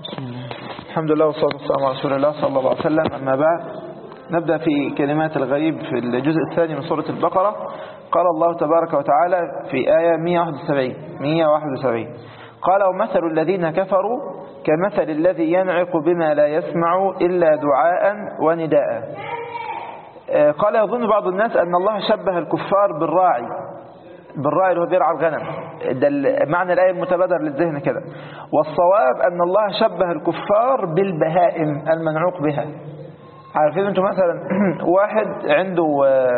الحمد لله والصلاة والسلام على رسول الله صلى الله عليه وسلم أما بعد نبدأ في كلمات الغريب في الجزء الثاني من سورة البقرة قال الله تبارك وتعالى في آية 171 171 قال ومثل الذين كفروا كمثل الذي ينعق بما لا يسمع إلا دعاء ونداء آه، قال يظن بعض الناس أن الله شبه الكفار بالراعي بالراعي اللي هو بيرعى الغنم ده ال- معنى الآية المتبادر للذهن كده والصواب أن الله شبه الكفار بالبهائم المنعوق بها عارفين انتم مثلا واحد عنده آه،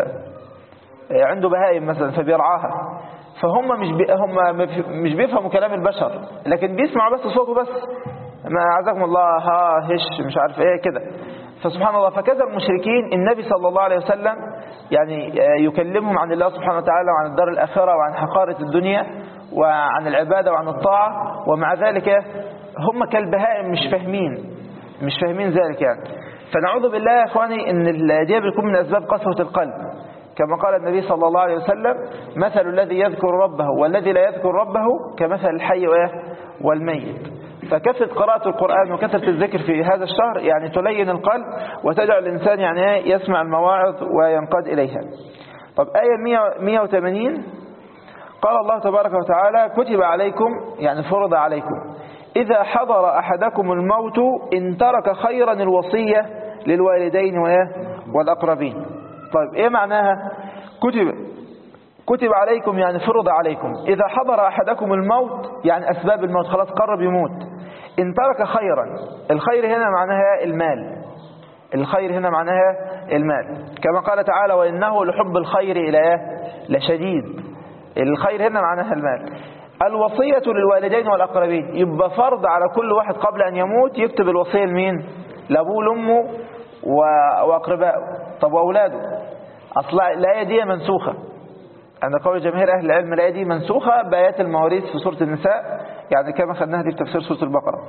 عنده بهائم مثلا فبيرعاها فهم مش بي هم مش بيفهموا كلام البشر لكن بيسمعوا بس صوته بس ما عزكم الله ها هش مش عارف ايه كده فسبحان الله فكذا المشركين النبي صلى الله عليه وسلم يعني آه، يكلمهم عن الله سبحانه وتعالى وعن الدار الآخرة وعن حقارة الدنيا وعن العبادة وعن الطاعة ومع ذلك هم كالبهائم مش فاهمين مش فاهمين ذلك يعني فنعوذ بالله يا اخواني ان ال- دي بيكون من اسباب قسوة القلب كما قال النبي صلى الله عليه وسلم مثل الذي يذكر ربه والذي لا يذكر ربه كمثل الحي وإيه؟ والميت فكثرة قراءة القرآن وكثرة الذكر في هذا الشهر يعني تلين القلب وتجعل الإنسان يعني إيه؟ يسمع المواعظ وينقاد إليها طب آية 100 180 قال الله تبارك وتعالى كتب عليكم يعني فرض عليكم إذا حضر أحدكم الموت إن ترك خيرا الوصية للوالدين وإيه؟ والأقربين طيب إيه معناها كتب كتب عليكم يعني فرض عليكم إذا حضر أحدكم الموت يعني أسباب الموت خلاص قرب يموت إن ترك خيرا الخير هنا معناها المال الخير هنا معناها المال كما قال تعالى وإنه لحب الخير إلى إيه؟ لشديد الخير هنا معناها المال الوصية للوالدين والأقربين يبقى فرض على كل واحد قبل أن يموت يكتب الوصية لمين لأبوه لأمه و- وأقربائه طب وأولاده أصلا الآية دي منسوخة أن قول جماهير أهل العلم الآية دي منسوخة بآيات المواريث في سورة النساء يعني كما خدناها دي في تفسير سورة البقرة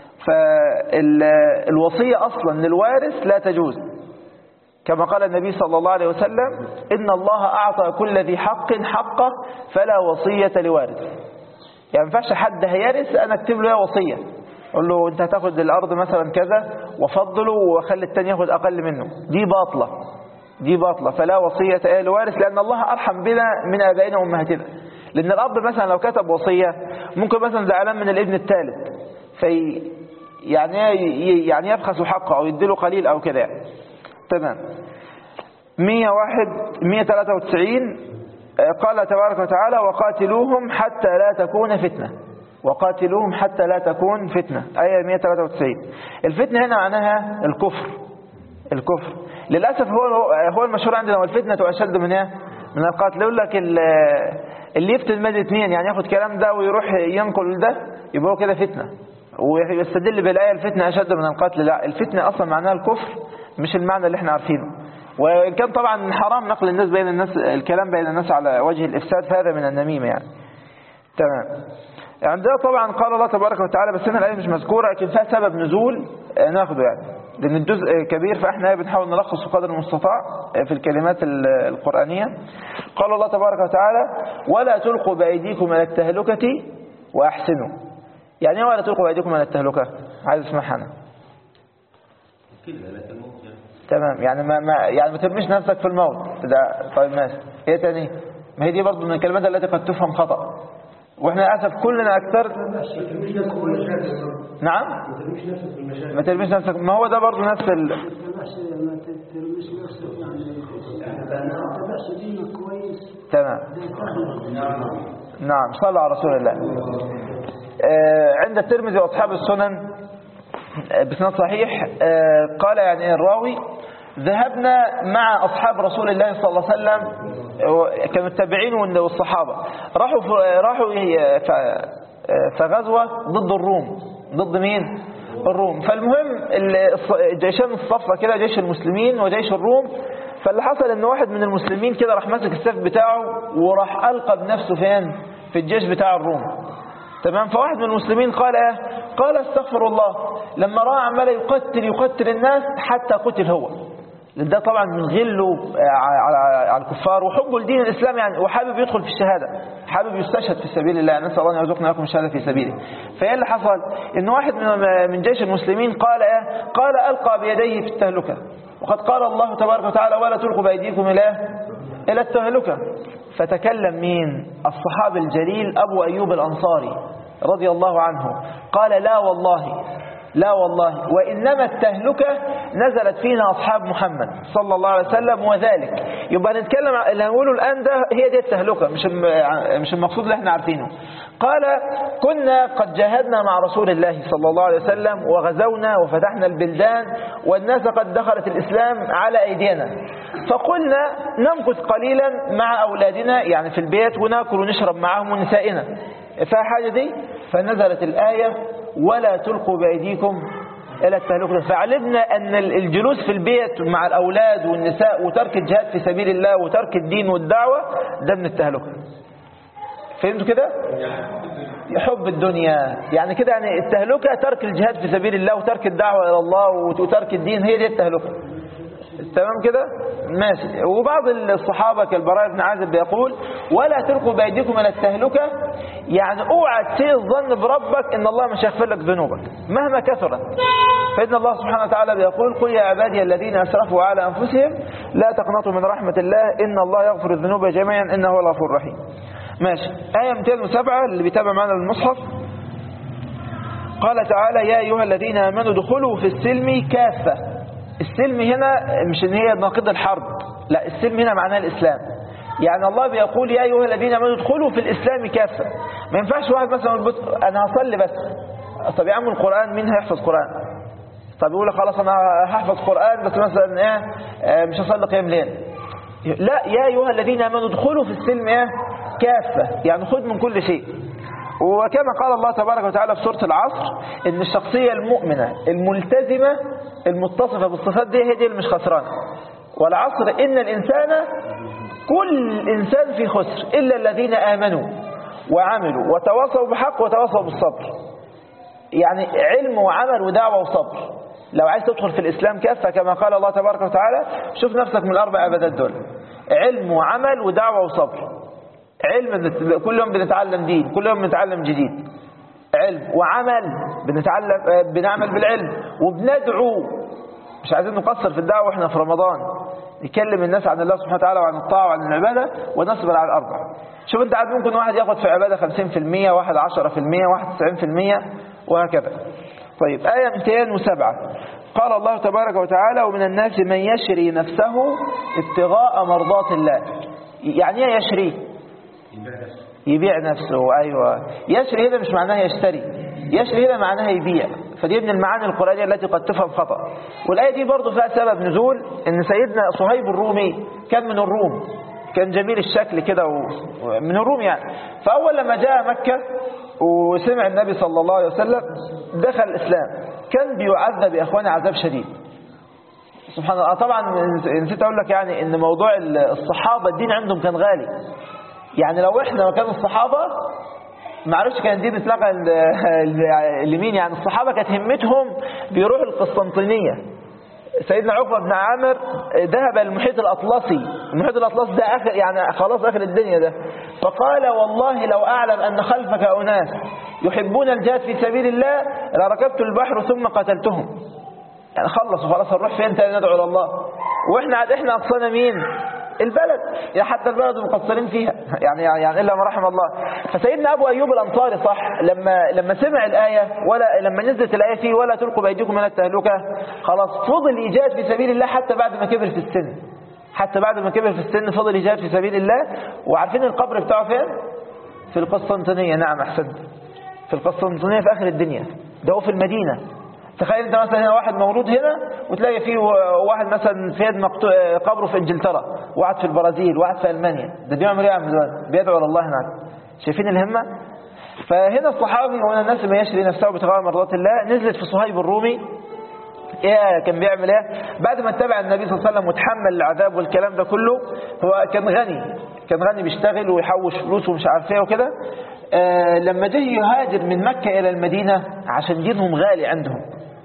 فالوصية أصلا للوارث لا تجوز كما قال النبي صلى الله عليه وسلم إن الله أعطى كل ذي حق حقه فلا وصية لوارث يعني ما ينفعش حد هيرث أنا أكتب له إيه وصية أقول له أنت هتاخد الأرض مثلا كذا وفضله وخلي التاني ياخد أقل منه دي باطلة دي باطلة فلا وصية إيه لوارث لأن الله أرحم بنا من آبائنا وأمهاتنا لأن الأب مثلا لو كتب وصية ممكن مثلا زعلان من الابن الثالث في يعني يعني يبخس حقه أو يديله قليل أو كده يعني. تمام 101 193 آه، قال تبارك وتعالى وقاتلوهم حتى لا تكون فتنة وقاتلوهم حتى لا تكون فتنة آية 193 الفتنة هنا معناها الكفر الكفر للأسف هو هو المشهور عندنا والفتنة أشد من إيه؟ من القتل يقول لك ال- اللي يفتن مادة اثنين يعني ياخد كلام ده ويروح ينقل ده يبقى هو كده فتنة ويستدل بالآية الفتنة أشد من القتل لا الفتنة أصلا معناها الكفر مش المعنى اللي احنا عارفينه وإن كان طبعا حرام نقل الناس بين الناس الكلام بين الناس على وجه الإفساد فهذا من النميمة يعني تمام عندنا طبعا قال الله تبارك وتعالى بس هنا الآية مش مذكورة لكن فيها سبب نزول آه، ناخده يعني لأن الجزء كبير فإحنا بنحاول نلخص قدر المستطاع في الكلمات ال- القرآنية قال الله تبارك وتعالى ولا تلقوا بأيديكم إلى التهلكة وأحسنوا يعني ايه ولا تلقوا بأيديكم إلى التهلكة عايز اسمعها أنا كده لك الموت يعني تمام يعني ما, ما يعني ما ترميش نفسك في الموت ده طيب ماشي ايه تاني ما هي دي برضو من الكلمات التي قد تفهم خطأ واحنا للاسف كلنا اكثر ترميش نفسك في المشاكل برضه. نعم ما ترميش نفسك في المشاكل ما ترميش نفسك ما هو ده برضو نفس ال... ما ترميش نفسك يعني ما تتبعش دينك كويس تمام ده سهل نعم صلى على رسول الله آه، عند الترمذي واصحاب السنن آه، بسند صحيح آه، قال يعني الراوي ذهبنا مع اصحاب رسول الله صلى الله عليه وسلم آه، كانوا التابعين والصحابه راحوا في- راحوا آه، ف- آه، في غزوه ضد الروم ضد مين الروم فالمهم ال- الص- الجيشان الصفة كده جيش المسلمين وجيش الروم فاللي حصل ان واحد من المسلمين كده راح ماسك السيف بتاعه وراح ألقى بنفسه فين في الجيش بتاع الروم تمام فواحد من المسلمين قال ايه قال استغفر الله لما رأى عمال يقتل يقتل الناس حتى قتل هو ده طبعا من غله على على الكفار وحبه لدين الإسلام يعني وحابب يدخل في الشهادة حابب يستشهد في سبيل الله نسأل الله أن يرزقنا لكم الشهادة في سبيله فإيه اللي حصل إن واحد من من جيش المسلمين قال إيه قال ألقى بيديه في التهلكة وقد قال الله تبارك وتعالى ولا تلقوا بأيديكم إلى إلى التهلكة فتكلم مين الصحابي الجليل أبو أيوب الأنصاري رضي الله عنه قال لا والله لا والله وإنما التهلكة نزلت فينا أصحاب محمد صلى الله عليه وسلم وذلك يبقى نتكلم اللي هنقوله الآن ده هي دي التهلكة مش مش المقصود اللي احنا عارفينه قال كنا قد جاهدنا مع رسول الله صلى الله عليه وسلم وغزونا وفتحنا البلدان والناس قد دخلت الإسلام على أيدينا فقلنا نمكث قليلا مع أولادنا يعني في البيت وناكل ونشرب معهم ونسائنا فحاجة دي فنزلت الآية ولا تلقوا بأيديكم إلى التهلكة فعلمنا أن الجلوس في البيت مع الأولاد والنساء وترك الجهاد في سبيل الله وترك الدين والدعوة ده من التهلكة فهمتوا كده؟ يحب الدنيا يعني كده يعني التهلكة ترك الجهاد في سبيل الله وترك الدعوة إلى الله وترك الدين هي دي التهلكة تمام كده ماشي وبعض الصحابة كالبراء بن عازب بيقول ولا تلقوا بأيديكم إلى التهلكة يعني اوعى تسيء الظن بربك ان الله مش هيغفر لك ذنوبك مهما كثرت فإن الله سبحانه وتعالى بيقول قل يا عبادي الذين أسرفوا على أنفسهم لا تقنطوا من رحمة الله إن الله يغفر الذنوب جميعا إنه هو الغفور الرحيم ماشي آية 207 اللي بيتابع معنا المصحف قال تعالى يا أيها الذين آمنوا ادخلوا في السلم كافة السلم هنا مش ان هي ناقض الحرب لا السلم هنا معناه الإسلام يعني الله بيقول يا أيها الذين آمنوا ادخلوا في الإسلام كافة ما ينفعش واحد مثلا يقول بص أنا هصلي بس طب يا عم القرآن مين هيحفظ قرآن طب يقول لك خلاص أنا هحفظ قرآن بس مثلا إيه آه، مش هصلي قيام ليل لا يا أيها الذين آمنوا ادخلوا في السلم إيه كافة يعني خذ من كل شيء وكما قال الله تبارك وتعالى في سورة العصر ان الشخصية المؤمنة الملتزمة المتصفة بالصفات دي هي دي اللي مش خسرانة والعصر ان الانسان كل انسان في خسر الا الذين امنوا وعملوا وتواصوا بحق وتواصوا بالصبر يعني علم وعمل ودعوة وصبر لو عايز تدخل في الإسلام كافة كما قال الله تبارك وتعالى شوف نفسك من الأربع أبدات دول علم وعمل ودعوة وصبر علم بنت- كل يوم بنتعلم دين كل يوم بنتعلم جديد علم وعمل بنتعلم آه، بنعمل بالعلم وبندعو مش عايزين نقصر في الدعوة واحنا في رمضان نكلم الناس عن الله سبحانه وتعالى وعن الطاعة وعن العبادة ونصبر على الأربع شوف انت عاد ممكن واحد ياخد في عبادة 50% واحد 10% واحد 90% وهكذا طيب آية 207 قال الله تبارك وتعالى ومن الناس من يشري نفسه ابتغاء مرضات الله يعني ايه يشري يبيع نفسه أيوة يشري هنا مش معناها يشتري يشري هنا معناها يبيع فدي من المعاني القرآنية التي قد تفهم خطأ والآية دي برضو فيها سبب نزول إن سيدنا صهيب الرومي كان من الروم كان جميل الشكل كده و- من الروم يعني فأول لما جاء مكة وسمع النبي صلى الله عليه وسلم دخل الإسلام كان بيعذب يا إخواني عذاب شديد سبحان الله طبعا نسيت أقول لك يعني إن موضوع الصحابة الدين عندهم كان غالي يعني لو احنا مكان الصحابة ما عرفش كان دي بتلاقى ال- ال- لمين يعني الصحابة كانت همتهم بيروحوا القسطنطينية سيدنا عقبة بن عامر ذهب المحيط الأطلسي المحيط الأطلسي ده آخر يعني خلاص آخر الدنيا ده فقال والله لو أعلم أن خلفك أناس يحبون الجهاد في سبيل الله لركبت البحر ثم قتلتهم يعني خلص وخلاص هنروح فين تاني ندعو الى الله واحنا عاد احنا اقصانا مين البلد يا حتى البلد مقصرين فيها يعني يعني الا ما رحم الله فسيدنا ابو ايوب الانصاري صح لما لما سمع الايه ولا لما نزلت الايه فيه ولا تلقوا بايديكم من التهلكه خلاص فضل يجاهد في سبيل الله حتى بعد ما كبر في السن حتى بعد ما كبر في السن فضل يجاهد في سبيل الله وعارفين القبر بتاعه فين في القسطنطينيه نعم احسنت في القسطنطينيه في اخر الدنيا ده هو في المدينه تخيل انت مثلا هنا واحد مولود هنا وتلاقي فيه واحد مثلا في يد مقتو- قبره في انجلترا واحد في البرازيل واحد في المانيا ده بيعمل ايه يا عم دلوقتي بيدعو الى الله هناك شايفين الهمه فهنا الصحابي ومن الناس من يشري نفسه ابتغاء مرضات الله نزلت في صهيب الرومي ايه كان بيعمل ايه بعد ما اتبع النبي صلى الله عليه وسلم وتحمل العذاب والكلام ده كله هو كان غني كان غني بيشتغل ويحوش فلوس ومش عارف ايه وكده آه لما جه يهاجر من مكة الى المدينة عشان دينهم غالي عندهم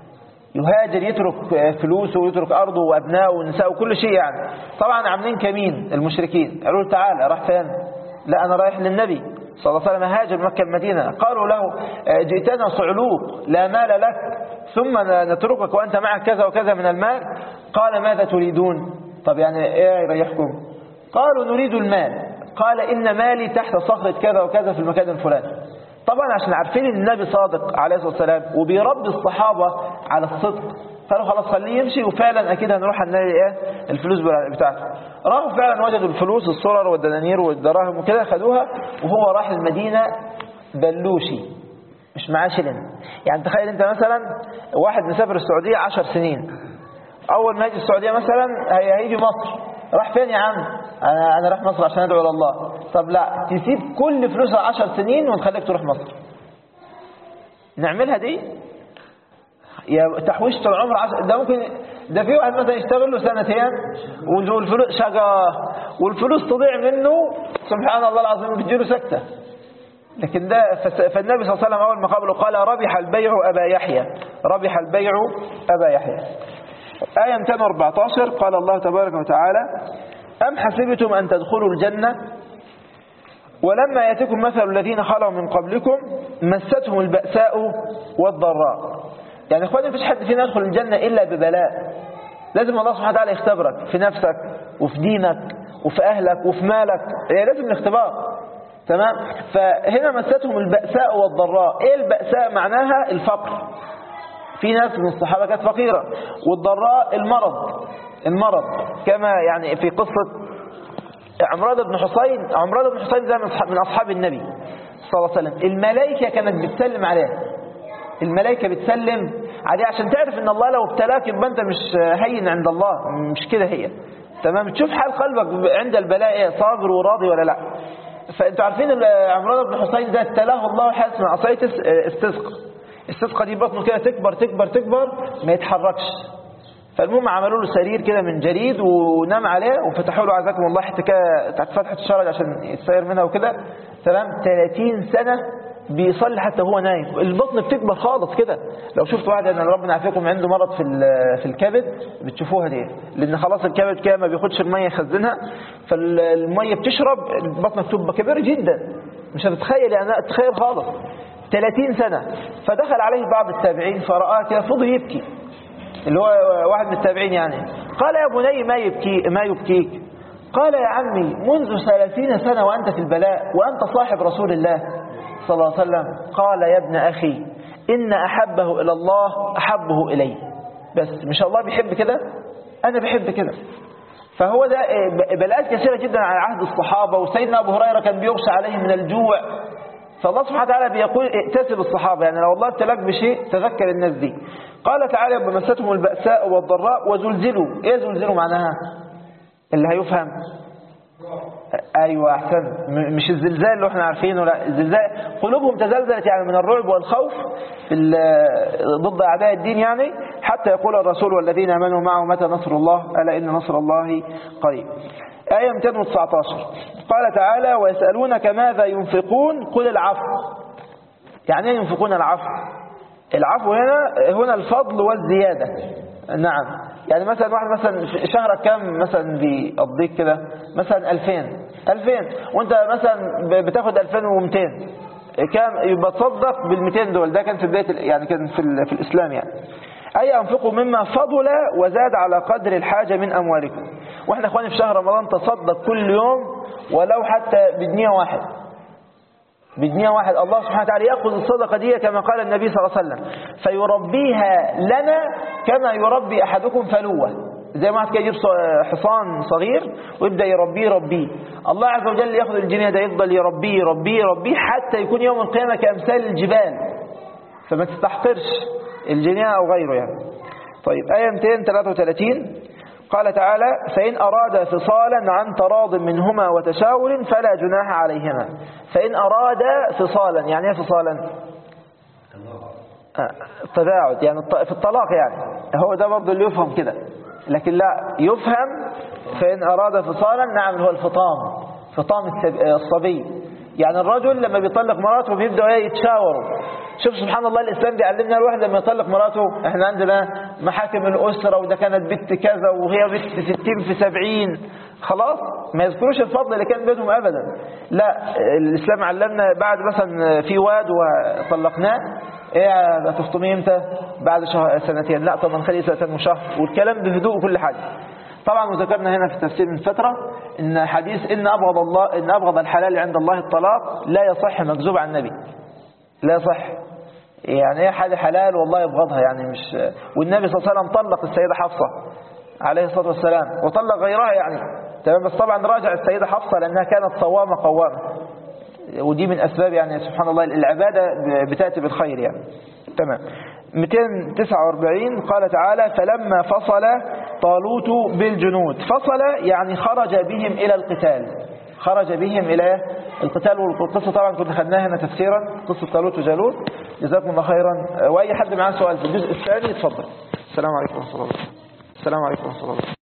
يهاجر يترك آه، فلوسه ويترك أرضه وأبنائه ونساءه وكل شيء يعني طبعا عاملين كمين المشركين قالوا له تعالى راح فين لا أنا رايح للنبي صلى الله عليه وسلم هاجر من مكة المدينة قالوا له آه، جئتنا صعلوك لا مال لك ثم نتركك وأنت معك كذا وكذا من المال قال ماذا تريدون طب يعني ايه يريحكم قالوا نريد المال قال إن مالي تحت صخرة كذا وكذا في المكان الفلاني طبعا عشان عارفين ان النبي صادق عليه الصلاة والسلام وبيربي الصحابة على الصدق قالوا خلاص خليه يمشي وفعلا اكيد هنروح نلاقي ايه الفلوس بتاعته راحوا فعلا وجدوا الفلوس الصرر والدنانير والدراهم وكده خدوها وهو راح المدينة بلوشي مش معاه شلن يعني تخيل انت مثلا واحد مسافر السعودية عشر سنين اول ما يجي السعودية مثلا هي- هيجي مصر راح فين يا عم انا انا راح مصر عشان ادعو لله طب لا تسيب كل فلوسها عشر سنين ونخليك تروح مصر نعملها دي يا تحويشة العمر عشر ده ممكن ده في واحد مثلا يشتغل له سنتين والفلوس شقة والفلوس تضيع منه سبحان الله العظيم بتجيله سكتة لكن ده فس- فالنبي صلى الله عليه وسلم أول ما قابله قال ربح البيع أبا يحيى ربح البيع أبا يحيى آية 214 قال الله تبارك وتعالى أم حسبتم أن تدخلوا الجنة ولما يأتكم مثل الذين خلوا من قبلكم مستهم البأساء والضراء يعني اخواني مفيش حد فينا يدخل الجنة إلا ببلاء لازم الله سبحانه وتعالى يختبرك في نفسك وفي دينك وفي أهلك وفي مالك يعني لازم الاختبار تمام فهنا مستهم البأساء والضراء ايه البأساء معناها الفقر في ناس من الصحابة كانت فقيرة والضراء المرض المرض كما يعني في قصة عمران بن حسين عمران بن حسين ده من أصحاب- من أصحاب النبي صلى الله عليه وسلم الملائكة كانت بتسلم عليه الملائكة بتسلم عليه عشان تعرف ان الله لو ابتلاك يبقى انت مش هين عند الله مش كده هي تمام تشوف حال قلبك عند البلاء ايه صابر وراضي ولا لا فانتوا عارفين ال- عمران بن حسين ده ابتلاه الله حاسس من عصايه اس- استسقى استسقى دي بطنه كده تكبر تكبر تكبر ما يتحركش فالمهم عملوا له سرير كده من جريد ونام عليه وفتحوا له عزكم الله حته كده بتاعت فتحه الشرج عشان يتسير منها وكده تمام 30 سنه بيصلي حتى هو نايم البطن بتكبر خالص كده لو شفت واحد ان ربنا يعافيكم عنده مرض في ال- في الكبد بتشوفوها دي لان خلاص الكبد كده ما بياخدش الميه يخزنها فالميه بتشرب البطن بتبقى كبيره جدا مش هتتخيل يعني تخيل خالص 30 سنه فدخل عليه بعض التابعين فرآه كده فضل يبكي اللي هو واحد من التابعين يعني قال يا بني ما يبكي ما يبكيك قال يا عمي منذ ثلاثين سنة وأنت في البلاء وأنت صاحب رسول الله صلى الله عليه وسلم قال يا ابن أخي إن أحبه إلى الله أحبه إلي بس مش الله بيحب كده أنا بحب كده فهو ده ب- بلاءات كثيرة جدا على عهد الصحابة وسيدنا أبو هريرة كان بيغشى عليه من الجوع فالله سبحانه وتعالى بيقول ائتسب الصحابة يعني لو الله ابتلاك بشيء تذكر الناس دي قال تعالى بمستهم البأساء والضراء وزلزلوا ايه زلزلوا معناها اللي هيفهم ايوه احسن م- مش الزلزال اللي احنا عارفينه لا الزلزال قلوبهم تزلزلت يعني من الرعب والخوف في ال- ضد اعداء الدين يعني حتى يقول الرسول والذين امنوا معه متى نصر الله الا ان نصر الله قريب آية 219 قال تعالى ويسألونك ماذا ينفقون قل العفو يعني ايه ينفقون العفو العفو هنا هنا الفضل والزيادة نعم يعني مثلا واحد مثلا في شهرك كام مثلا بيقضيك كده مثلا 2000 2000 وانت مثلا ب- بتاخد 2200 كام يبقى تصدق بال 200 دول ده كان في بدايه ال- يعني كان في, ال- في الاسلام يعني اي انفقوا مما فضل وزاد على قدر الحاجه من اموالكم واحنا اخواني في شهر رمضان تصدق كل يوم ولو حتى بجنيه واحد بجنيه واحد الله سبحانه وتعالى يأخذ الصدقة دي كما قال النبي صلى الله عليه وسلم فيربيها لنا كما يربي أحدكم فلوة زي ما واحد كده يجيب ص- حصان صغير ويبدأ يربيه يربيه الله عز وجل يأخذ الجنيه ده يفضل يربيه يربيه يربيه حتى يكون يوم القيامة كأمثال الجبال فما تستحقرش الجنيه أو غيره يعني طيب آية 233 قال تعالى فإن أراد فصالا عن تراض منهما وتشاور فلا جناح عليهما فإن أراد فصالا يعني ايه فصالا آه، التباعد يعني الط- في الطلاق يعني هو ده برضه اللي يفهم كده لكن لا يفهم فإن أراد فصالا نعم هو الفطام فطام السب- الصبي يعني الرجل لما بيطلق مراته بيبدأوا ايه يتشاوروا شوف سبحان الله الإسلام بيعلمنا الواحد لما يطلق مراته احنا عندنا محاكم الأسرة وده كانت بنت كذا وهي بنت في ستين في سبعين خلاص ما يذكروش الفضل اللي كان بينهم أبدا لا الإسلام علمنا بعد مثلا في واد وطلقناه ايه هتفطمي امتى بعد شهر سنتين لا طب نخليه سنتين وشهر والكلام بهدوء وكل حاجة طبعا وذكرنا هنا في التفسير من فترة ان حديث ان ابغض الله ان ابغض الحلال عند الله الطلاق لا يصح مكذوب عن النبي لا يصح يعني ايه حاجه حلال والله يبغضها يعني مش والنبي صلى الله عليه وسلم طلق السيده حفصه عليه الصلاه والسلام وطلق غيرها يعني تمام بس طبعا راجع السيده حفصه لانها كانت صوامه قوامه ودي من اسباب يعني سبحان الله العباده بتاتي بالخير يعني تمام 249 قال تعالى فلما فصل طالوت بالجنود فصل يعني خرج بهم إلى القتال خرج بهم إلى القتال والقصة طبعا كنا خدناها هنا تفسيرا قصة طالوت وجالوت جزاكم الله خيرا وأي حد معاه سؤال في الجزء الثاني اتفضل السلام عليكم ورحمة الله السلام عليكم ورحمة الله